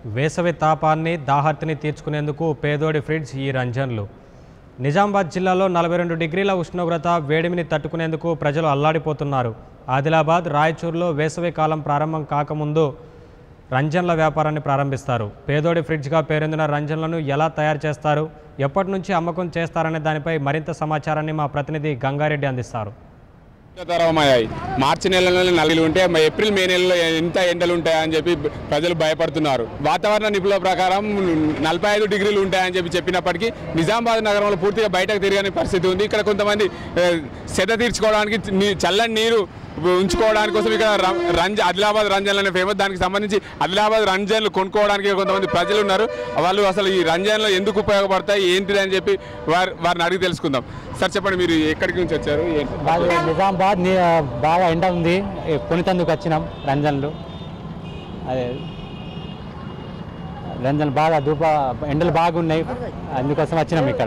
వేసవి తాపాన్ని దాహర్తిని తీర్చుకునేందుకు పేదోడి ఫ్రిడ్జ్ ఈ రంజన్లు నిజామాబాద్ జిల్లాలో నలభై రెండు డిగ్రీల ఉష్ణోగ్రత వేడిమిని తట్టుకునేందుకు ప్రజలు అల్లాడిపోతున్నారు ఆదిలాబాద్ రాయచూరులో వేసవి కాలం ప్రారంభం కాకముందు రంజన్ల వ్యాపారాన్ని ప్రారంభిస్తారు పేదోడి ఫ్రిడ్జ్గా పేరొందిన రంజన్లను ఎలా తయారు చేస్తారు ఎప్పటి నుంచి అమ్మకం చేస్తారనే దానిపై మరింత సమాచారాన్ని మా ప్రతినిధి గంగారెడ్డి అందిస్తారు తరమయ్యాయి మార్చి నెలలో నలుగులు ఉంటే మ- ఏప్రిల్ మే నెలలో ఎంత ఎండలు ఉంటాయని చెప్పి ప్రజలు భయపడుతున్నారు వాతావరణ నిపుణుల ప్రకారం నలభై ఐదు డిగ్రీలు ఉంటాయని చెప్పి చెప్పినప్పటికీ నిజామాబాద్ నగరంలో పూర్తిగా బయటకు తిరగని పరిస్థితి ఉంది ఇక్కడ కొంతమంది ఆ, సెద తీర్చుకోవడానికి నీ- చల్లని నీరు ఉంచుకోవడానికి కోసం ఇక్కడ ర- రంజ ఆదిలాబాద్ రంజన్లు అనే ఫేమస్ దానికి సంబంధించి ఆదిలాబాద్ రంజన్లు కొనుక్కోవడానికి కొంతమంది ప్రజలు ఉన్నారు వాళ్ళు అసలు ఈ రంజన్లు ఎందుకు ఉపయోగపడతాయి ఏంటిది అని చెప్పి వారి వారిని అడిగి తెలుసుకుందాం సార్ చెప్పండి మీరు ఎక్కడికి నుంచి వచ్చారు ఏంటి బాగా నిజామాబాద్ ని- బాగా ఎండ ఉంది ఏ కొనితందుకు వచ్చినాం రంజన్లు అదే రంజన్లు బాగా ధూప ఎండలు బాగున్నాయి అందుకోసం వచ్చినాం ఇక్కడ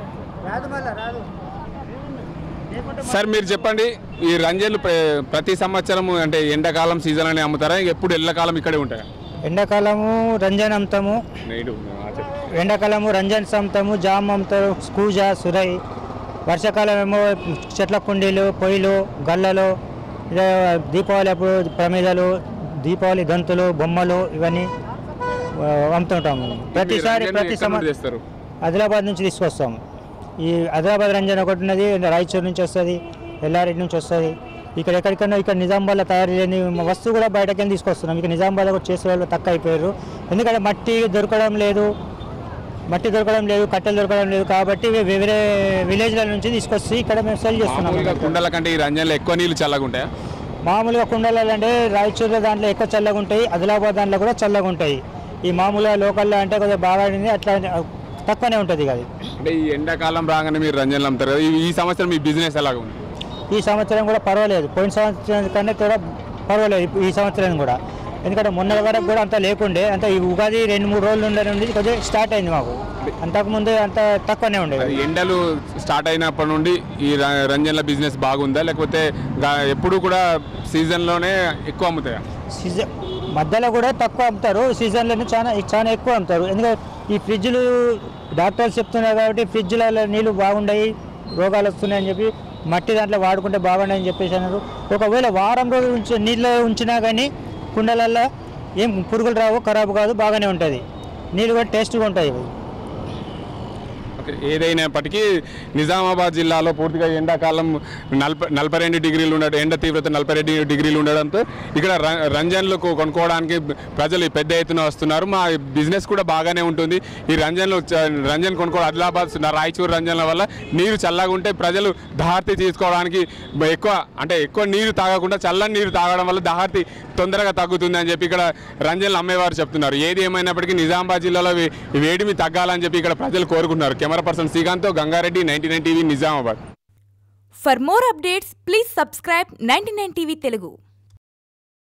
సార్ మీరు చెప్పండి ఈ రంజన్లు ప్ర- ప్రతి సంవత్సరం అంటే ఎండాకాలం సీజన్ అని అమ్ముతారా ఎప్పుడు ఎల్లకాలం ఇక్కడే ఉంటాయా ఎండాకాలము రంజన్ అమ్ముతాము నేడు ఎండాకాలము రంజన్ అమ్ముతాము జామ్ అమ్ముతాము స్కూజా సురై వర్షాకాలం ఏమో చెట్ల కుండీలు పొయ్యిలు గల్లలు ఇదే దీపావళి అప్పుడు ప్రమిదలు దీపావళి గంతులు బొమ్మలు ఇవన్నీ ఆ, అమ్ముతుంటాము ప్రతిసారి ప్రతి సంవత్సరం చేస్తారు ఆదిలాబాద్ నుంచి తీసుకొస్తాము ఈ ఆదిలాబాద్ రంజన్ ఒకటి ఉన్నది రాయచూరు నుంచి వస్తుంది ఎల్లారెడ్డి నుంచి వస్తుంది ఇక్కడ ఎక్కడికన్నా ఇక్కడ నిజామాబాద్లో తయారు లేని వస్తువు కూడా బయటకెళ్ళి తీసుకొస్తున్నాం ఇక నిజామాబాద్ కూడా చేసే వాళ్ళు తక్కువ అయిపోయారు ఎందుకంటే మట్టి దొరకడం లేదు మట్టి దొరకడం లేదు కట్టెలు దొరకడం లేదు కాబట్టి ఇవి వేరే విలేజ్ల నుంచి తీసుకొచ్చి ఇక్కడ మేము సెల్ చేస్తున్నాం మామూలుగా కుండల కంటే ఈ రంజన్లు ఎక్కువ నీళ్ళు చల్లగా ఉంటాయా మామూలుగా కుండలలో అంటే రాయచూరులో దాంట్లో ఎక్కువ చల్లగా ఉంటాయి ఆదిలాబాద్ దాంట్లో కూడా చల్లగా ఉంటాయి ఈ మామూలుగా లోకల్లో అంటే కొద్దిగా బాగా ఆడింది అట్లా తక్కువనే ఉంటుంది ఇక అది అంటే ఈ ఎండాకాలం రాగానే మీరు రంజన్లు అమ్ముతారు కదా ఈ- ఈ సంవత్సరం మీ బిజినెస్ ఎలాగ ఉంది ఈ సంవత్సరం కూడా పర్వాలేదు పోయిన సంవత్సరం కన్నా కూడా పర్వాలేదు ఇప్పుడు ఈ సంవత్సరం కూడా ఎందుకంటే మొన్న వరకు కూడా అంత లేకుండే అంత ఈ ఉగాది రెండు మూడు రోజులు ఉండే నుండి కొద్దిగా స్టార్ట్ అయింది మాకు అంతకుముందు అంత తక్కువనే ఉండేది అది ఎండలు స్టార్ట్ అయినప్పటి నుండి ఈ ర- రంజన్ల బిజినెస్ బాగుందా లేకపోతే గా- ఎప్పుడు కూడా సీజన్లోనే ఎక్కువ అమ్ముతాయా సీజన్ మధ్యలో కూడా తక్కువ అమ్ముతారు సీజన్లోనే చాలా చాలా ఎక్కువ అమ్ముతారు ఎందుకంటే ఈ ఫ్రిడ్జ్లు డాక్టర్స్ చెప్తున్నారు కాబట్టి ఫ్రిడ్జ్లలో నీళ్ళు బాగుండాయి రోగాలు వస్తున్నాయని చెప్పి మట్టి దాంట్లో వాడుకుంటే బాగుండాయని చెప్పేసి అన్నారు ఒకవేళ వారం రోజులు ఉంచి నీళ్ళు ఉంచినా కానీ కుండలల్లో ఏం పురుగులు రావు ఖరాబు కాదు బాగానే ఉంటుంది నీళ్ళు కూడా టేస్ట్గా ఉంటాయి ఇవి. ఓకే, ఏదైనప్పటికీ నిజామాబాద్ జిల్లాలో పూర్తిగా ఎండాకాలం నలభై నలభై రెండు డిగ్రీలు ఉండడం ఎండ తీవ్రత నలభై రెండు డిగ్రీలు ఉండడంతో ఇక్కడ ర- రంజన్లు కొ- కొనుక్కోవడానికి ప్రజలు పెద్ద ఎత్తున వస్తున్నారు మా బిజినెస్ కూడా బాగానే ఉంటుంది ఈ రంజన్లు చ- రంజన్ కొనుక్కోవడం ఆదిలాబాద్ న- రాయచూరు రంజన్ల వల్ల నీరు చల్లగా ఉంటే ప్రజలు దహార్తి తీసుకోవడానికి బ- ఎక్కువ అంటే ఎక్కువ నీరు తాగకుండా చల్లని నీరు తాగడం వల్ల దహార్తి తొందరగా తగ్గుతుంది అని చెప్పి ఇక్కడ రంజన్లు అమ్మేవారు చెప్తున్నారు ఏది ఏమైనప్పటికీ నిజామాబాద్ జిల్లాలో వే- వేడిమి తగ్గాలని చెప్పి ఇక్కడ ప్రజలు కోరుకుంటున్నారు కెమెరా పర్సన్ శ్రీకాంత్తో Gangareddy ninety nine TV Nizamabad For more updates, please subscribe 99 TV Telugu.